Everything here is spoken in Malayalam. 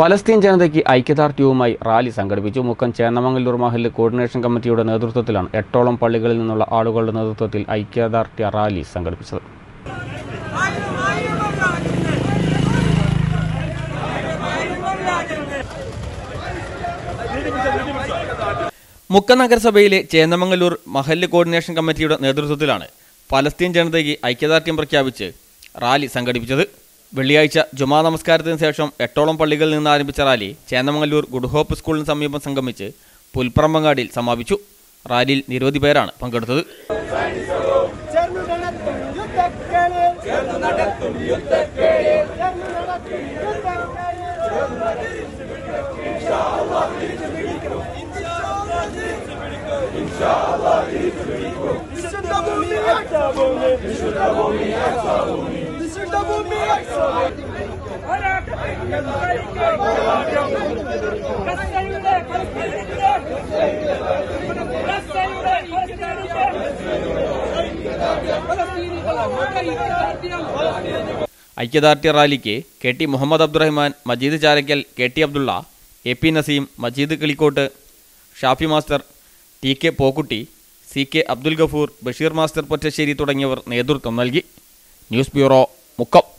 പലസ്തീൻ ജനതയ്ക്ക് ഐക്യദാർഢ്യവുമായി റാലി സംഘടിപ്പിച്ചു മുക്കം ചേന്നമംഗല്ലൂർ മഹല്ല് കോർഡിനേഷൻ കമ്മിറ്റിയുടെ നേതൃത്വത്തിലാണ് എട്ടോളം പള്ളികളിൽ നിന്നുള്ള ആളുകളുടെ നേതൃത്വത്തിൽ ഐക്യദാർഢ്യ റാലി സംഘടിപ്പിച്ചത് മുക്കം നഗരസഭയിലെ ചേന്നമംഗല്ലൂർ മഹല്ല് കോർഡിനേഷൻ കമ്മിറ്റിയുടെ നേതൃത്വത്തിലാണ് പലസ്തീൻ ജനതയ്ക്ക് ഐക്യദാർഢ്യം പ്രഖ്യാപിച്ച് റാലി സംഘടിപ്പിച്ചത് വെള്ളിയാഴ്ച ജുമാ നമസ്കാരത്തിന് ശേഷം എട്ടോളം പള്ളികളിൽ നിന്ന് ആരംഭിച്ച റാലി ചേന്നമംഗല്ലൂർ ഗുഡ് ഹോപ്പ് സ്കൂളിന് സമീപം സംഗമിച്ച് പുൽപ്പറമ്പങ്ങാടിയിൽ സമാപിച്ചു റാലിയിൽ നിരവധി പേരാണ് പങ്കെടുത്തത് ചേർന്നു നടത്തും യുദ്ധക്കളി ചേർന്നു നടത്തും യുദ്ധക്കളി ചേർന്നു നടത്തും യുദ്ധക്കളി വിശുദ്ധ ഭൂമി അക്ഷഭൂമി വിശുദ്ധ ഭൂമി അക്ഷഭൂമി വിശുദ്ധ ഭൂമി അക്ഷഭൂമി ഐക്യദാർഢ്യ റാലിക്ക് K T Muhammad Abdurahman Majeed Charakkal K T Abdulla A P Naseem Majeed Kilikkot Shafi master T K Pokkutty C K Abdul Gafoor Basheer master Pottassery തുടങ്ങിയവർ നേതൃത്വം നൽകി ന്യൂസ് ബ്യൂറോ മുക്കം